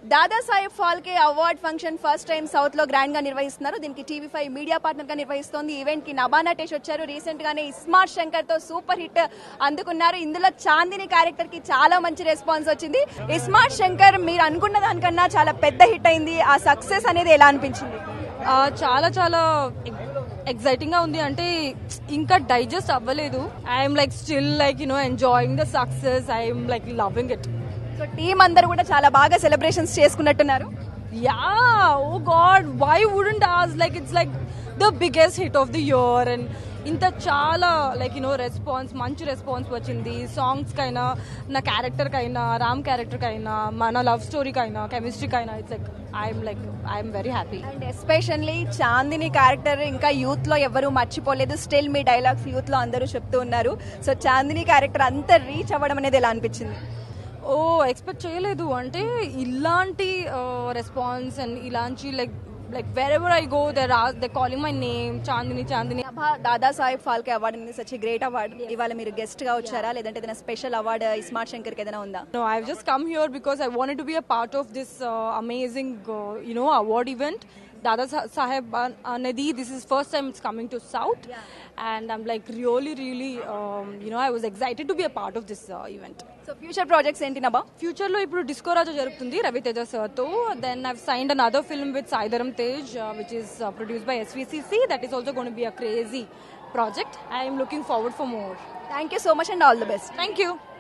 Dadasaheb Phalke award function first time south లో grand గా నిర్వహిస్తున్నారు దీనికి టీవీ ఫైవ్ మీడియా పార్ట్నర్ గా నిర్వహిస్తోంది ఈవెంట్ కి నభా నటేష్ వచ్చారు రీసెంట్ గానే ఇస్మార్ట్ శంకర్ తో సూపర్ హిట్ అందుకున్నారు ఇందులో చాందిని క్యారెక్టర్ కి చాలా మంచి రెస్పాన్స్ వచ్చింది ఇస్మార్ట్ శంకర్ మీరు అనుకున్న దానికన్నా చాలా పెద్ద హిట్ అయింది ఆ సక్సెస్ అనేది ఎలా అనిపించింది ఆ, చాలా చాలా ఎక్సైటింగ్ గా ఉంది అంటే ఇంకా డైజెస్ట్ అవ్వలేదు I'm like still like you know enjoying the success I'm like loving it so team అందరూ కూడా చాలా బాగా సెలబ్రేషన్స్ చేసుకున్నట్టున్నారు yeah oh god why wouldn't as like it's like the biggest hit of the year and ఇంత చాలా like you know response మంచి response వచ్చింది songs కైనా నా క్యారెక్టర్ కైనా రామ్ క్యారెక్టర్ కైనా మన లవ్ స్టోరీకైనా కెమిస్ట్రీకైనా it's like I'm like I'm very happy and especially Chandini character ఇంకా యూత్ లో ఎవరు మర్చిపోలేదు స్టిల్ మీ డైలాగ్స్ యూత్ లో అందరూ చెప్తూ ఉన్నారు సో చాందిని క్యారెక్టర్ అంత రీచ్ అవ్వడం అనేది ఎలా అనిపించింది ఓ ఎక్స్పెక్ట్ చేయలేదు అంటే ఇలాంటి రెస్పాన్స్ అండ్ ఇలాంటి like like wherever I go there they calling my name Chandini Chandini Nabha Dada Saheb Phalke award అనేది సచ్ గ్రేట్ అవార్డు ఇవాళ మీరు గెస్ట్ గా వచ్చారా లేదంటే ఏదైనా స్పెషల్ అవార్డు ఇస్మార్ట్ శంకర్ కి ఏదైనా ఉందా No, I've just come here because I wanted to be a part of this uh, amazing, uh, you know, award event. Dada Sa- Saheb An- Anadi, this is first time it's coming to South, and I'm like really, really, um, you know, I was excited to be a part of this uh, event. So future projects ఏంటి నభా ఫ్యూచర్లో ఇప్పుడు disco Raja జరుగుతుంది రవితేజ సార్తో then I've signed an other film with Saidharam Tej which is produce by SVCC that is also gonna be a crazy project I'm looking forward for more thank you so much and all the best thank you